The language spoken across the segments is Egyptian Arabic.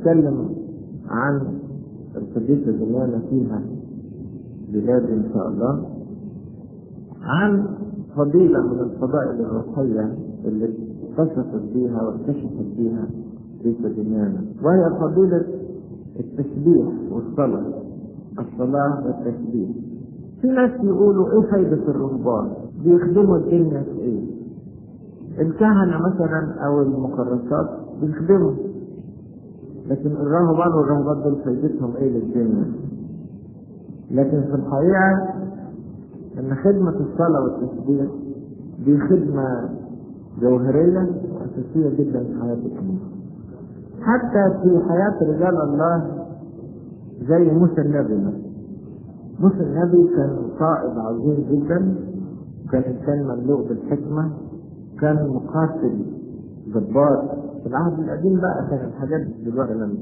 هنتكلم عن القديسة دميانة فيها بلاد إن شاء الله عن فضيلة من الفضائل الروحية اللي اتصفت بيها واكتشفت بيها قديسة دميانة وهي فضيلة التسبيح والصلاة الصلاة والتسبيح في ناس يقولوا ايه فايدة الرهبان بيخدموا الدنيا في ايه الكهنة مثلا او المكرسات بيخدموا لكن الرهبان والرهبات دول فايدتهم ايه للدنيا لكن في الحقيقة ان خدمة الصلاة والتسبيح دي خدمة جوهرية وأساسية جدا في حياة الكنيسة حتى في حياة رجال الله زي موسى النبي مثلا موسى النبي كان قائد عظيم جدا كان انسان مملوء بالحكمة كان مقاتل جبار في العهد القديم بقى كان الحاجات دلوقتي لما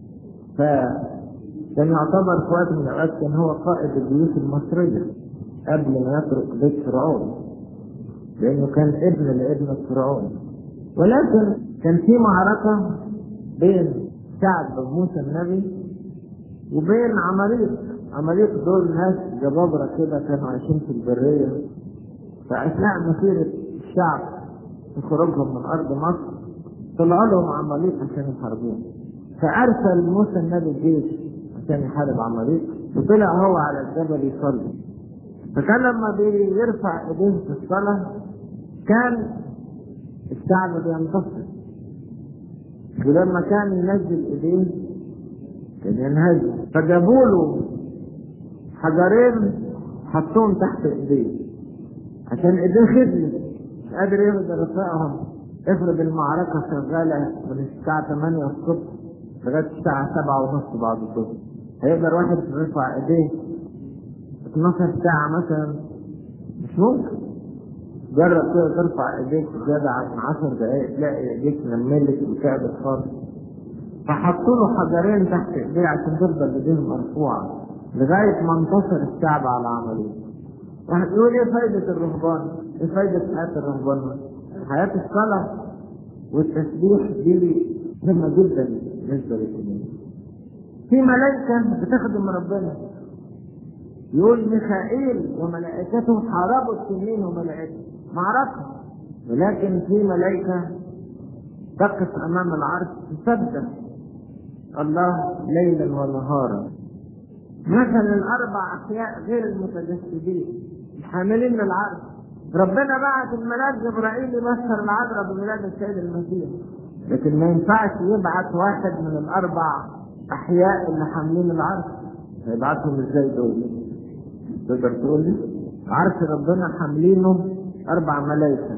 فكان يعتبر في وقت من الاوقات كان هو قائد الجيوش المصرية قبل ما يترك بيت فرعون لانه كان ابن لابن فرعون ولكن كان في معركة بين شعب موسى النبي وبين عماليق عماليق دول ناس جبابرة كده كانوا عايشين في البرية فأثناء مسيرة الشعب في خروجهم من أرض مصر طلعوا لهم عماليق عشان يحاربوهم فأرسل موسى النبي الجيش عشان يحارب عماليق وطلع هو على الجبل يصلي فكان لما بيرفع ايديه في الصلاة كان الشعب بينتصر ولما كان ينزل ايديه كان ينهزم فجابوا له حجرين حطوهم تحت ايديه عشان ايديه خدمت مش قادر يقدر يرفعهم افرض المعركة شغالة من الساعة 8 الصبح لغاية الساعة 7 ونص بعد الظهر هيقدر واحد يرفع ايديه 12 ساعة مثلا مش ممكن جرب كده ترفع ايديك زيادة عن 10 دقايق تلاقي ايديك نملت وتعبت خالص فحطوا له حجرين تحت ايديه عشان تفضل ايديه مرفوعة لغاية ما انتصر الشعب على عمليه واحد يقول ايه فايدة الرهبان؟ ايه فايدة حياة الرهبان؟ حياة الصلاة والتسبيح دي مهمة جدا بالنسبة للكنيسة. في ملائكة بتخدم ربنا يقول ميخائيل وملائكته حاربوا التنين وملائكته معركة ولكن في ملائكة تقف أمام العرش تصدق الله ليلا ونهارا مثلا الأربع أحياء غير المتجسدين الحاملين للعرش ربنا بعت الملاك جبرائيل يبشر العذراء بميلاد السيد المسيح لكن ما ينفعش يبعت واحد من الأربع أحياء اللي حاملين العرش هيبعتهم ازاي دول؟ تقدر تقول لي عرش ربنا حاملينه اربع ملائكه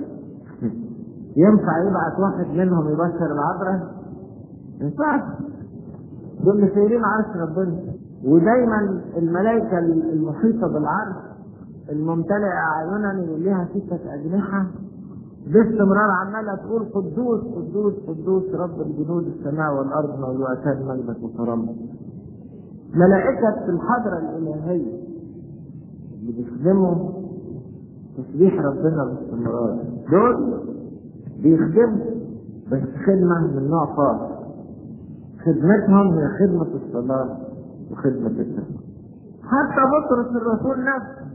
ينفع يبعت واحد منهم يبشر العذراء ينفعش دول اللي سايرين عرش ربنا ودايما الملائكه المحيطه بالعرش الممتلئه اعينا اللي ليها سته اجنحه باستمرار عماله تقول قدوس قدوس قدوس رب الجنود السماء والارض مولوعتان مجدك وكرمك ملائكه الحضره الالهيه اللي بيخدموا تسبيح ربنا باستمرار دول بيخدموا بس خدمة من نوع خاص خدمتهم هي خدمة الصلاة وخدمة التسبيح حتى بطرس الرسول نفسه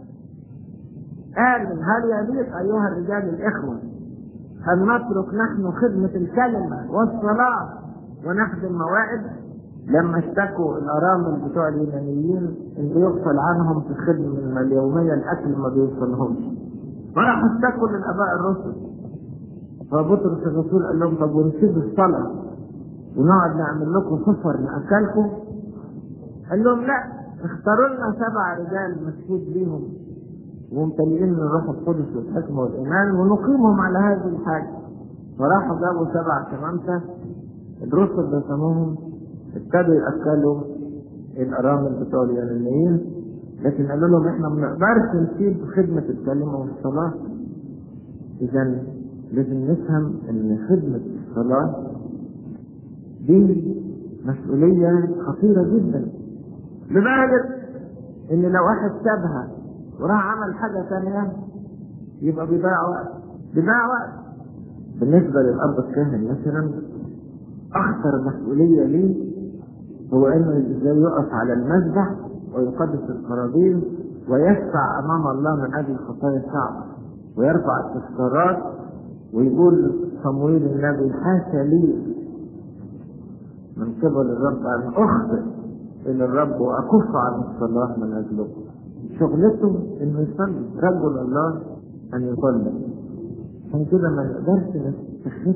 قال هل يليق أيها الرجال الإخوة أن نترك نحن خدمة الكلمة والصلاة ونخدم موائد لما اشتكوا الارامل بتوع اليونانيين ان بيغفل عنهم في الخدمه اليوميه الاكل ما بيوصلهمش فراحوا اشتكوا للاباء الرسل فبطرس الرسول قال لهم طب ونسيب الصلاه ونقعد نعمل لكم سفر ناكلكم قال لهم لا اختاروا لنا سبع رجال مشهود بيهم وممتلئين من الروح القدس والحكمه والايمان ونقيمهم على هذه الحاجه فراحوا جابوا سبع شمامسه الرسل رسموهم ابتدوا ياكلوا الارامل بتوع اليونانيين لكن قالوا لهم احنا ما نقدرش نسيب خدمه الكلمه والصلاه اذا لازم نفهم ان خدمه الصلاه دي مسؤوليه خطيره جدا لدرجه ان لو واحد سابها وراح عمل حاجه ثانيه يبقى بيضيع وقت بيضيع وقت بالنسبه للاب الكاهن مثلا اخطر مسؤوليه ليه هو انه ازاي يقف على المذبح ويقدس القرابين ويشفع امام الله من اجل خطايا الشعب ويرفع التذكارات ويقول صمويل النبي حاشا لي من قبل الرب ان اخطئ الى الرب واكف عن الصلاه من اجله شغلته انه يصلي رجل الله ان يصلي عشان كده ما نقدرش نستخف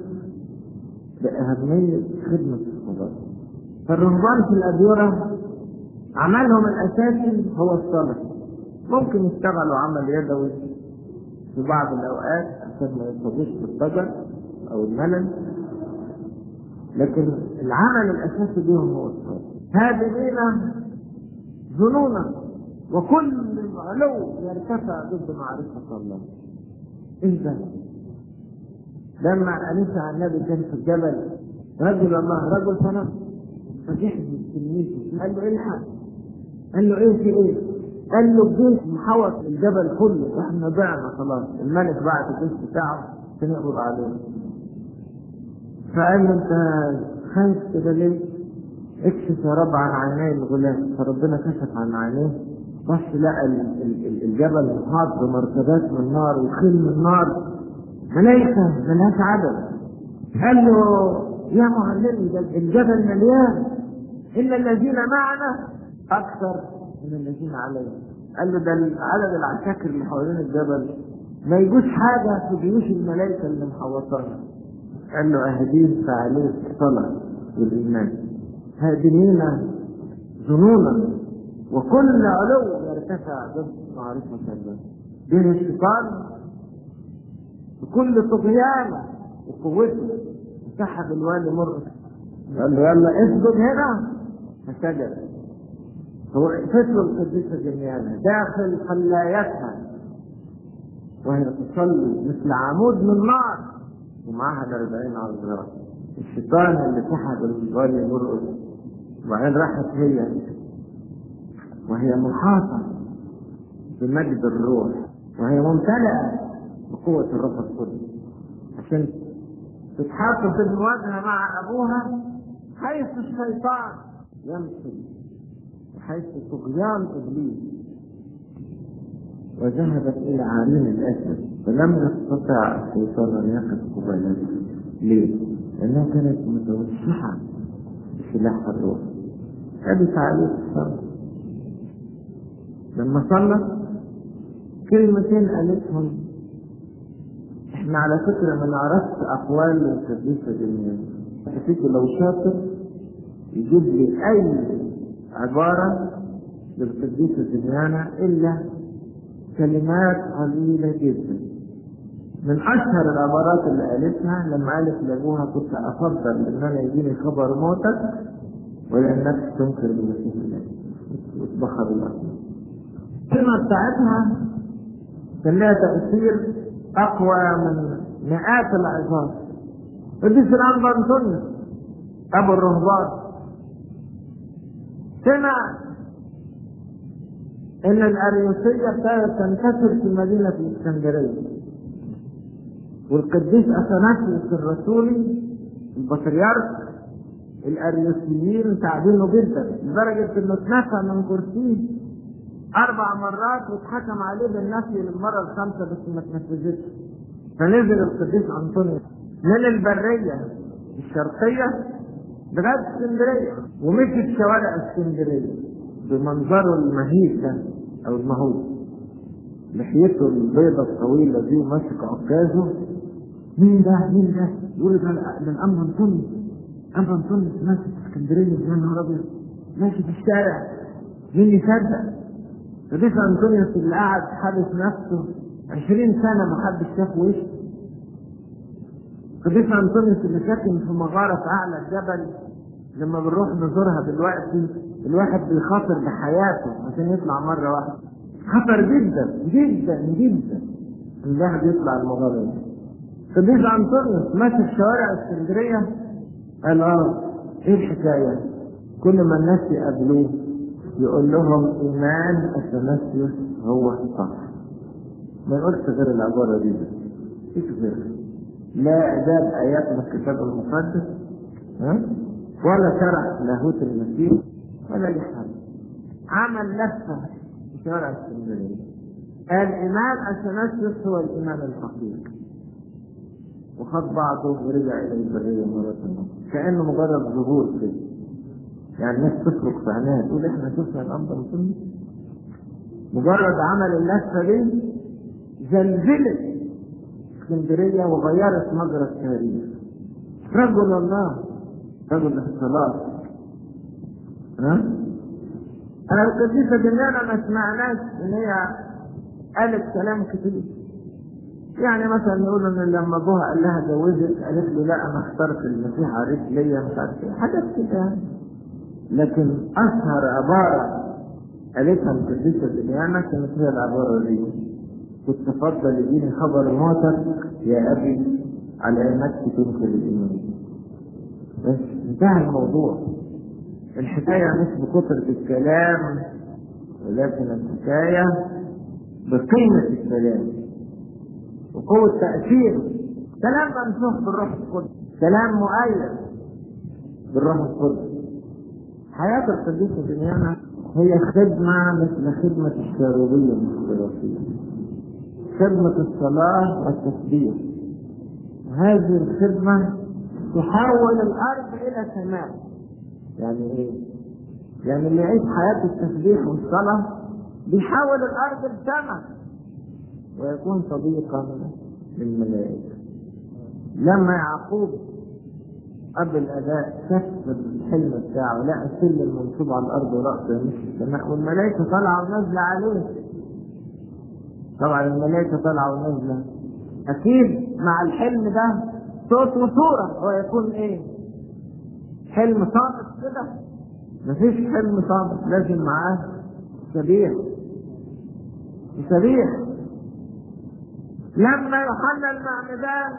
باهميه خدمه الصلاه فالرهبان في الاديره عملهم الاساسي هو الصلاه ممكن يشتغلوا عمل يدوي في بعض الاوقات عشان ما يصابوش بالضجر او الملل لكن العمل الاساسي ليهم هو الصلاه هادئين ظنونا وكل علو يرتفع ضد معرفه الله ايه ده؟ لما أليس عن النبي كان في الجبل رجل الله رجل صنم فجحد تلميذه قال له الحق قال له ايه في ايه؟ قال له الجيش محوط الجبل كله احنا ضعنا خلاص الملك بعت الجيش بتاعه عشان يقبض علينا فقال له انت خايف كده ليه؟ اكشف يا رب عن عيني الغلام فربنا كشف عن عينيه بص لقى الجبل محاط بمركبات من نار وخيل من نار ملائكة ملهاش عدد قال له يا معلمي ده الجبل مليان إن الذين معنا أكثر من الذين علينا قال له ده عدد العساكر اللي حوالين الجبل ما يجوش حاجة في جيوش الملائكة اللي محوطانا قال له أهدين فعليه الصلاة والإيمان هادمين ظنونا وكل علو يرتفع ضد معرفة الله دين الشيطان بكل طغيانه وقوته سحب الوالي مرقس قال له يلا اسجد هنا فسجد هو فتل القديسة جميعا داخل خلايتها وهي تصلي مثل عمود من نار ومعها الأربعين عذراء الشيطان اللي سحب الوالي مرقس وبعدين راحت هي وهي محاطة بمجد الروح وهي ممتلئة بقوة الروح القدس عشان تتحط في المواجهة مع أبوها حيث الشيطان يمشي وحيث طغيان إبليس وذهبت إلى عرين الأسد فلم يستطع الشيطان أن يقف قبالتها ليه؟ لأنها كانت متوسعة بسلاح الروح هذه تعليق الصلاة لما صلت كلمتين قالتهم احنا على فكرة ما نعرفش أقوال القديسة جميعا فيك لو شاطر يجيب لي أي عبارة للقديسة جميانا إلا كلمات قليلة جدا من أشهر العبارات اللي قالتها لما قالت لأبوها كنت أفضل إن أنا يجيني خبر موتك ولأنك تنكر المسيح الله وتبخر الله الكلمة بتاعتها كان لها تأثير أقوى من مئات العظات قديس الأنبا أنطونيوس أبو الرهبان سمع إن الأريوسية ابتدت تنتشر في مدينة الإسكندرية والقديس أثناسيوس الرسولي البطريرك الأريوسيين تعبينه جدا لدرجة إنه اتنفى من كرسيه أربع مرات واتحكم عليه بالنفي للمرة الخامسة بس ما تنفذتش فنزل القديس أنطونيوس من البرية الشرقية لغاية اسكندرية ومشي في شوارع اسكندرية بمنظره المهيب ده أو المهول لحيته البيضة الطويلة دي وماسك عكازه مين ده مين ده؟ يقول ده ده الأمر أنطونيوس أمر أنطونيوس ماشي في اسكندرية يا نهار أبيض ماشي في الشارع مين يصدق؟ قديس أنطونيوس اللي قعد حابس نفسه عشرين سنة ما حدش شاف وشه قديس أنطونيوس اللي ساكن في مغارة في أعلى الجبل لما بنروح نزورها دلوقتي الواحد بيخاطر بحياته عشان يطلع مرة واحدة خطر جدا جدا جدا الواحد يطلع المغارة دي قديس أنطونيوس ماشي في شوارع اسكندرية قال اه ايه الحكاية؟ كل ما الناس يقابلوه يقول لهم ايمان اثناسيوس هو الصح ما يقولش غير العباره دي بس ايش غيرها لا اداب ايات من الكتاب المقدس ها ولا شرح لاهوت المسيح ولا ليه حاجة عمل لفة في شوارع اسكندرية قال إيمان أثناسيوس هو الإيمان الحقيقي وخد بعضه ورجع إلى البرية مرة أخرى كأنه مجرد ظهور كده يعني الناس تفرق في عينيها تقول إحنا شفنا الأمر الكله مجرد عمل اللفة دي زلزلت اسكندرية وغيرت مجرى التاريخ رجل الله رجل الصلاة ها؟ أنا القديسة دنيانا ما سمعناش إن هي قالت كلام كتير يعني مثلا يقولوا ان لما ابوها قال لها جوزك قالت له لا انا اخترت المسيح عريس ليا مش عارف ايه حاجات كده يعني لكن اشهر عباره قالتها القديسه دنيانا كانت هي العباره دي كنت تفضل يجيني خبر موتك يا ابي على انك تنكر الايمان بس انتهى الموضوع الحكايه مش بكثره الكلام ولكن الحكايه بقيمه الكلام وقوة تأثير كلام ممسوح بالروح القدس كلام مؤيد بالروح القدس حياة القديسة دنيانا هي خدمة مثل خدمة الشاروبية الاشتراكية خدمة الصلاة والتسبيح هذه الخدمة تحول الأرض إلى سماء يعني إيه؟ يعني اللي يعيش حياة التسبيح والصلاة بيحول الأرض لسماء ويكون صديقا للملائكة لما يعقوب قبل الأداء شاف الحلم بتاعه لقى سلم منصوب على الأرض ورأسه مش في السماء والملائكة طالعة ونازلة عليه طبعا الملائكة طالعة ونازلة أكيد مع الحلم ده صوت وصورة هو يكون إيه؟ حلم صامت كده مفيش حلم صامت لازم معاه سبيح سبيح لما يوحنا المعمدان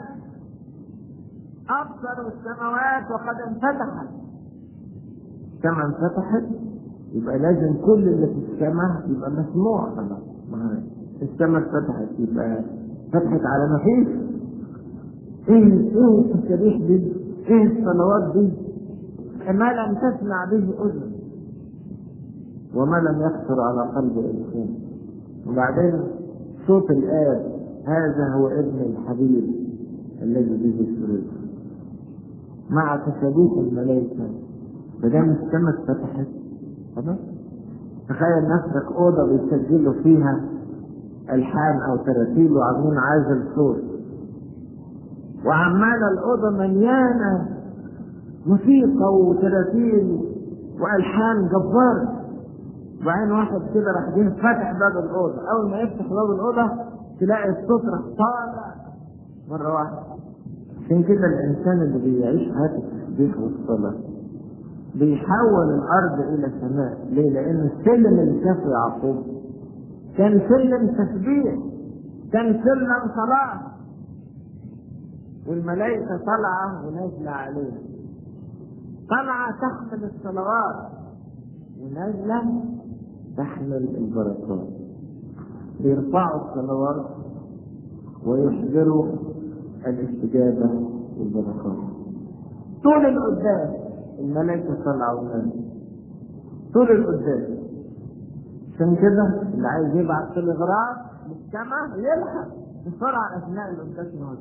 أبصروا السماوات وقد انفتحت السماء انفتحت يبقى لازم كل اللي في السماء يبقى مسموع خلاص السماء اتفتحت يبقى فتحت على ما فيش ايه ايه التسابيح دي؟ ايه الصلوات دي؟ ما لم تسمع به اذن وما لم يخطر على قلب انسان وبعدين صوت الآب هذا هو ابن الحبيب الذي به السرور مع تسابيح الملائكة فدام السماء اتفتحت خلاص تخيل نفسك أوضة بيسجلوا فيها ألحان أو تراتيل وعاملين عازل صوت وعمالة الأوضة مليانة موسيقى وتراتيل وألحان جبارة وبعدين واحد كده راح جه فتح باب الأوضة أول ما يفتح باب الأوضة تلاقي الصوت راح طالع مرة واحدة عشان كده الإنسان اللي بيعيش حياة التسبيح والصلاة بيحول الأرض إلى سماء ليه؟ لأن السلم اللي شافه يعقوب كان سلم تسبيح كان سلم صلاة والملائكة طالعة ونازلة عليه طالعة تحمل الصلوات ونازلة تحمل البركات يرفعوا الصلوات ويحضروا الاستجابة والبركات طول القداس الملائكة طالعة ونازلة طول القداس عشان كده اللي عايز يبعت تلغراف للسماء يلحق بسرعة أثناء القداس ما هو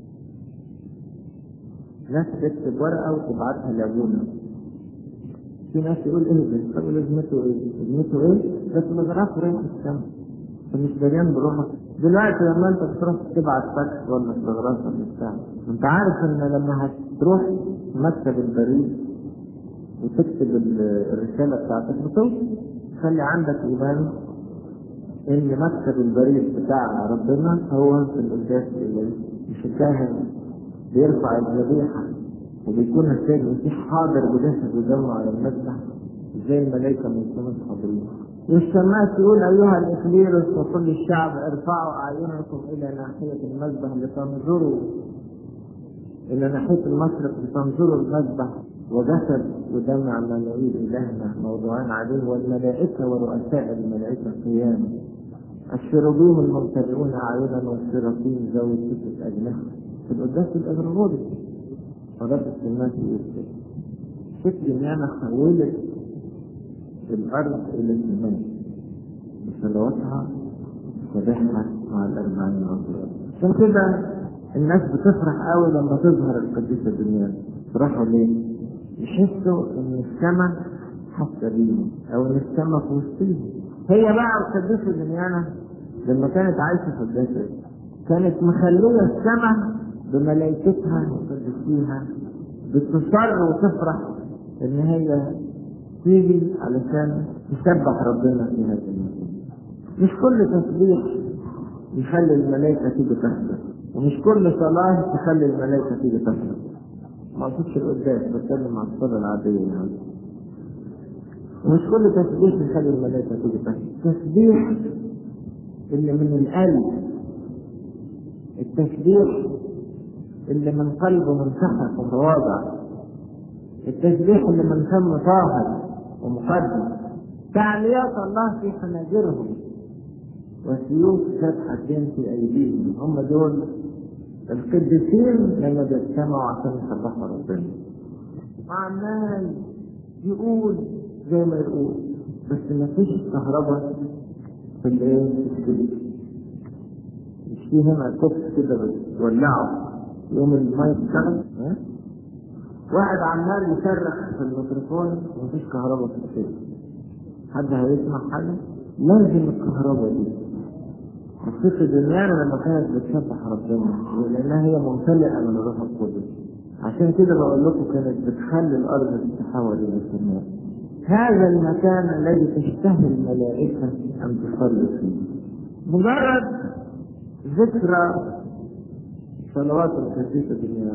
ناس تكتب ورقة وتبعتها لأبونا في ناس يقول ايه ده طب لازمته ايه؟ لازمته ايه؟ ده تلغراف رايح السماء فمش دريان بروحك دلوقتي لما انت بتروح تبعت فاكس ولا تلغراف ولا بتاع انت عارف ان لما هتروح مكتب البريد وتكتب الرسالة بتاعتك بتوصل خلي عندك ايمان ان مكتب البريد بتاع ربنا هو في القداس الالهي مش الكاهن بيرفع الذبيحه وبيكون السيد المسيح حاضر بجسد ودمه على المذبح زي الملائكه من السماء حاضرين والشماس يقول ايها الاخليرس وكل الشعب ارفعوا اعينكم الى ناحيه المذبح لتنظروا الى ناحيه المشرق لتنظروا المذبح وجسد ودم عمانوئيل إلهنا موضوعان عليه والملائكة ورؤساء الملائكة قيام الشروبيم الممتلئون أعينا والشراطين ذوي ستة أجنحة في القداس الأغربولي فرد السمات يقول ست دنيانا حولت الأرض إلى السماء بصلواتها وذبحها مع الأربعين رجل عشان كده الناس بتفرح قوي لما تظهر القديسة دنيانا يفرحوا ليه؟ يحسوا إن السماء حاسة بيهم أو إن السماء في وسطيهم هي بقى القديسة دنيانا لما كانت عايشة في الجسد كانت مخلية السماء بملائكتها وقدسيها بتصر وتفرح ان هي تيجي علشان تسبح ربنا في هذا المكان مش كل تسبيح يخلي الملائكة تيجي تحضر ومش كل صلاة تخلي الملائكة تيجي تحضر ما اقصدش القداس بتكلم عن الصلاة العادية يعني ومش كل تسبيح يخلي الملائكة تيجي تحضر تسبيح اللي من القلب التسبيح اللي من قلبه منسحق ومتواضع التسبيح اللي من فم طاهر ومقدس تعليات الله في حناجرهم وسيوف ذات حدين في ايديهم هم دول القديسين لما بيجتمعوا عشان يسبحوا ربنا وعمال يقول زي ما يقول بس ما فيش كهرباء في الايه في الكليب مش في هنا كوبس كده بتولعه يوم المايك اشتغل ها؟ واحد عمال يصرخ في الميكروفون ومفيش كهرباء في السلك حد هيسمع حاجة؟ لازم الكهرباء دي الست دنيانا لما كانت بتسبح ربنا لأنها هي ممتلئة من الروح القدس عشان كده بقول لكم كانت بتخلي الأرض تتحول إلى السماء هذا المكان الذي تشتهي الملائكة أن تصلي فيه مجرد ذكرى صلوات القديسة دنيا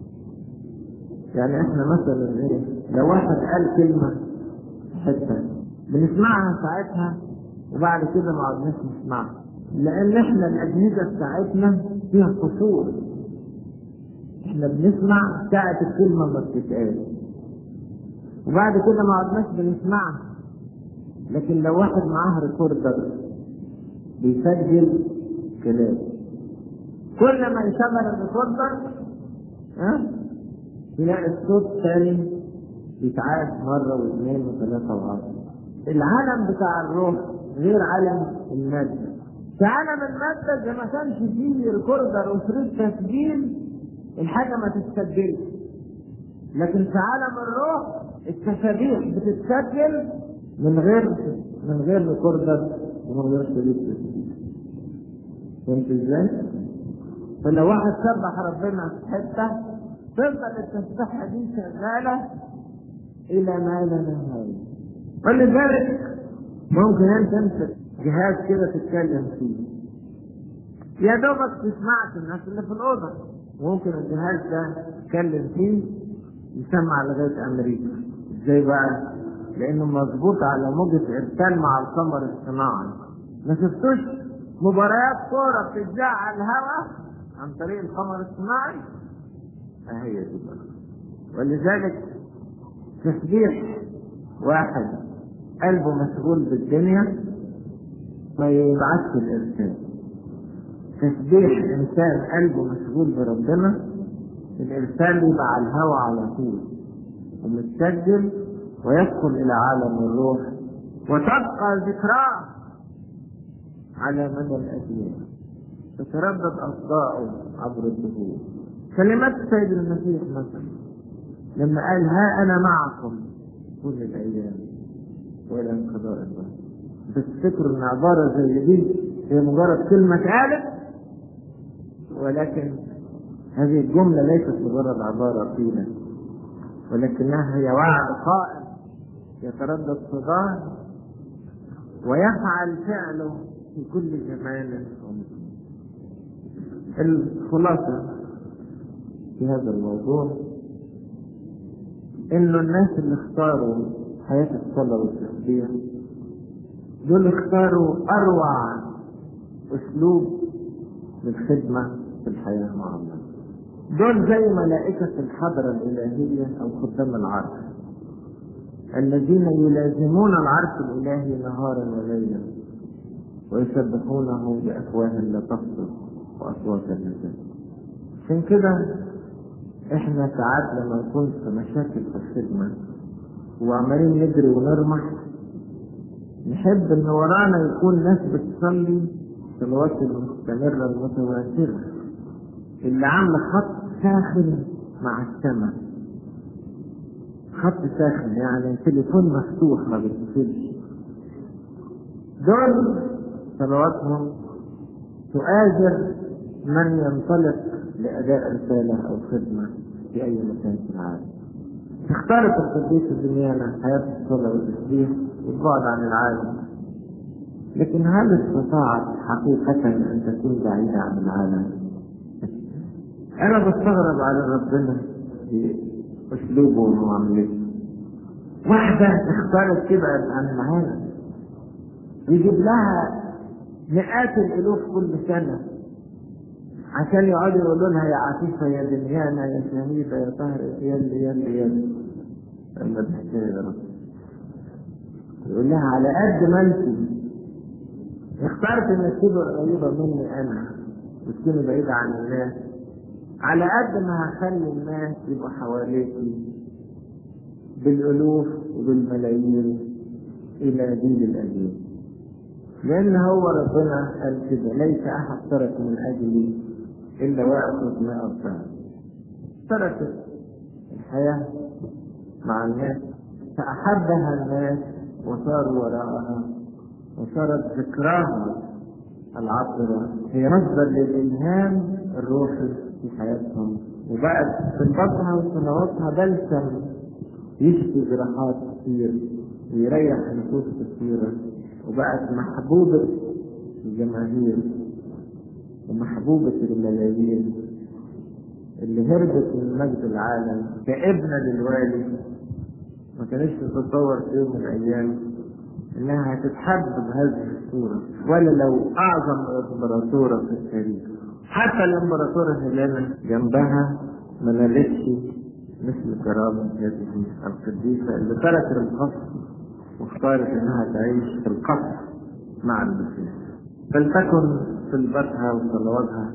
يعني احنا مثلا ايه لو واحد قال كلمة في حتة بنسمعها ساعتها وبعد كده ما عدناش نسمعها لان احنا الاجهزة بتاعتنا فيها قصور احنا بنسمع ساعة الكلمة ما بتتقال وبعد كده ما عدناش بنسمعها لكن لو واحد معاه ريكوردر بيسجل كلام كل ما يشغل الريكوردر ها تلاقي الصوت تاني يتعاد مرة واثنين وثلاثة وعشرة العالم بتاع الروح غير عالم المادة في عالم المادة إذا ما كانش فيه ريكوردر وشريط تسجيل الحاجة ما تتسجلش لكن في عالم الروح التسابيح بتتسجل من غير من غير ريكوردر ومن غير شريط تسجيل فهمت ازاي؟ فلو واحد سبح ربنا في حته تفضل التسبيحه دي شغاله الى ما لا نهايه ولذلك ممكن انت تمسك جهاز كده تتكلم فيه يا دوبك تسمعك الناس اللي في الاوضه ممكن الجهاز ده تتكلم فيه يسمع لغايه امريكا ازاي بقى؟ لانه مظبوط على موجة ارسال مع القمر الصناعي ما شفتوش مباريات كوره بتتذاع على الهواء عن طريق القمر الصناعي اهي دي بقى ولذلك تسبيح واحد قلبه مشغول بالدنيا ما يبعثش الارسال تسبيح انسان قلبه مشغول بربنا الارسال يبقى على الهوى على طول ومتسجل ويدخل الى عالم الروح وتبقى ذكراه على مدى الاجيال تتردد اصداؤه عبر الدهور كلمات السيد المسيح مثلا لما قال ها انا معكم كل الايام والى انقضاء الوقت تفتكروا ان عباره زي دي هي مجرد كلمه اتقالت ولكن هذه الجمله ليست مجرد عباره قيلت ولكنها هي وعد قائم يتردد صداه ويفعل فعله في كل زمان ومكان الخلاصة في هذا الموضوع انه الناس اللي اختاروا حياة الصلاة والتسبيح دول اختاروا اروع اسلوب للخدمة في الحياة مع الله دول زي ملائكة الحضرة الإلهية أو خدام العرش الذين يلازمون العرش الإلهي نهارا وليلا ويسبحونه بأفواه لا تفصل وأصوات النساء عشان كده احنا ساعات لما نكون في مشاكل في الخدمة وعمالين نجري ونرمح نحب ان ورانا يكون ناس بتصلي صلوات المستمرة المتواترة اللي عاملة خط ساخن مع السماء خط ساخن يعني تليفون مفتوح ما بيتصلش دول صلواتهم تؤازر من ينطلق لأداء رسالة أو خدمة في أي مكان في العالم. اختارت القديس الدنيانا حياة الصلاة والتسبيح والبعد عن العالم. لكن هل استطاعت حقيقة أن تكون بعيدة عن العالم؟ أنا بستغرب على ربنا في أسلوبه ومعاملته. واحدة اختارت تبعد عن العالم. يجيب لها مئات الالوف كل سنه عشان يقعدوا يقولوا لها يا عفيفه يا دنيانا يا شهيده يا طاهره يل يل يل لما تحكي يا رب يقول لها على قد ما انت اخترت انك تبقى قريبه مني انا وتكوني بعيده عن الناس على قد ما هخلي الناس يبقوا حواليكي بالالوف وبالملايين الى جيل الأجيال لأن هو ربنا قال كده ليس أحد ترك من أجلي إلا ويأخذ ما أرضاه تركت الحياة مع الناس فأحبها الناس وصاروا وراءها وصارت ذكراها العطرة هي مصدر للإلهام الروحي في حياتهم وبقت صلاتها وصلواتها بلسم يشفي جراحات كتير ويريح نفوس كثيرة وبقت محبوبة الجماهير ومحبوبة الملايين اللي هربت من مجد العالم كابنة للوالي ما كانتش تتصور في يوم من الأيام إنها هتتحب بهذه الصورة ولا لو أعظم إمبراطورة في التاريخ حتى الإمبراطورة هيلانا جنبها ما نالتش مثل كرامة هذه القديسة اللي تركت القصر واختارت انها تعيش في القصر مع المسيح فلتكن صلبتها وصلواتها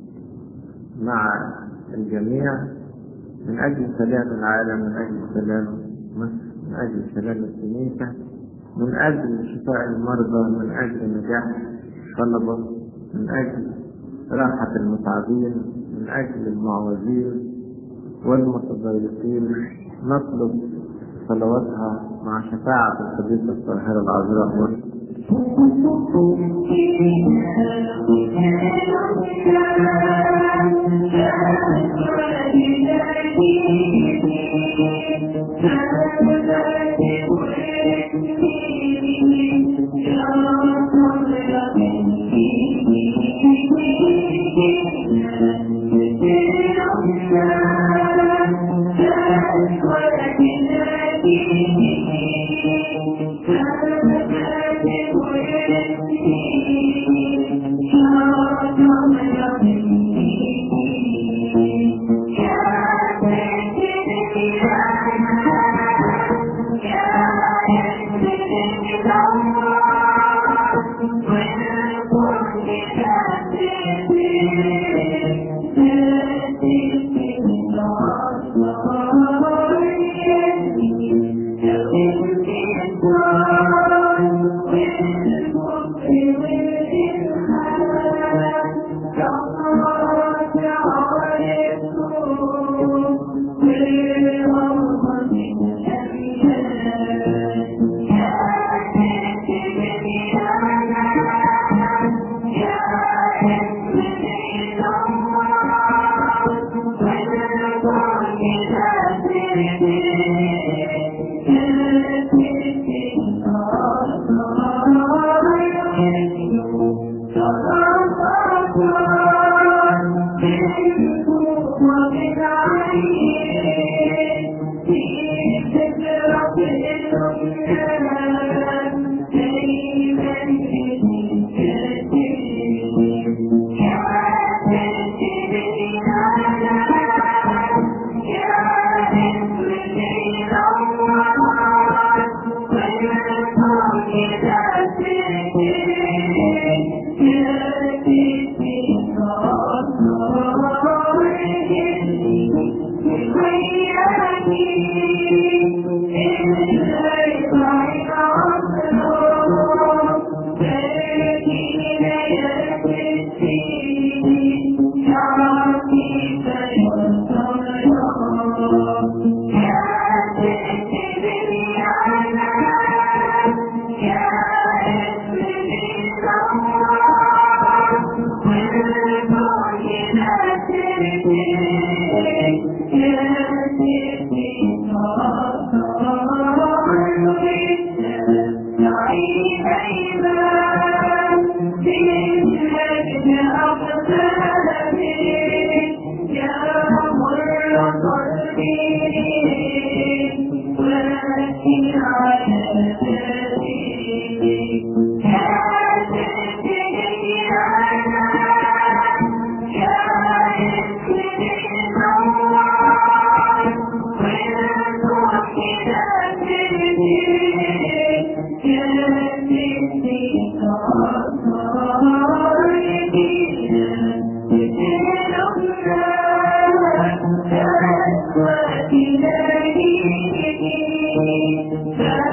مع الجميع من اجل سلام العالم من اجل سلام مصر من اجل سلام الكنيسه من اجل شفاء المرضى من اجل نجاح الطلبه من اجل راحه المتعبين من اجل المعوزين والمتضايقين نطلب صلواتها مع شفاعة القديسة الطاهرة العذراء Thank you. Thank you.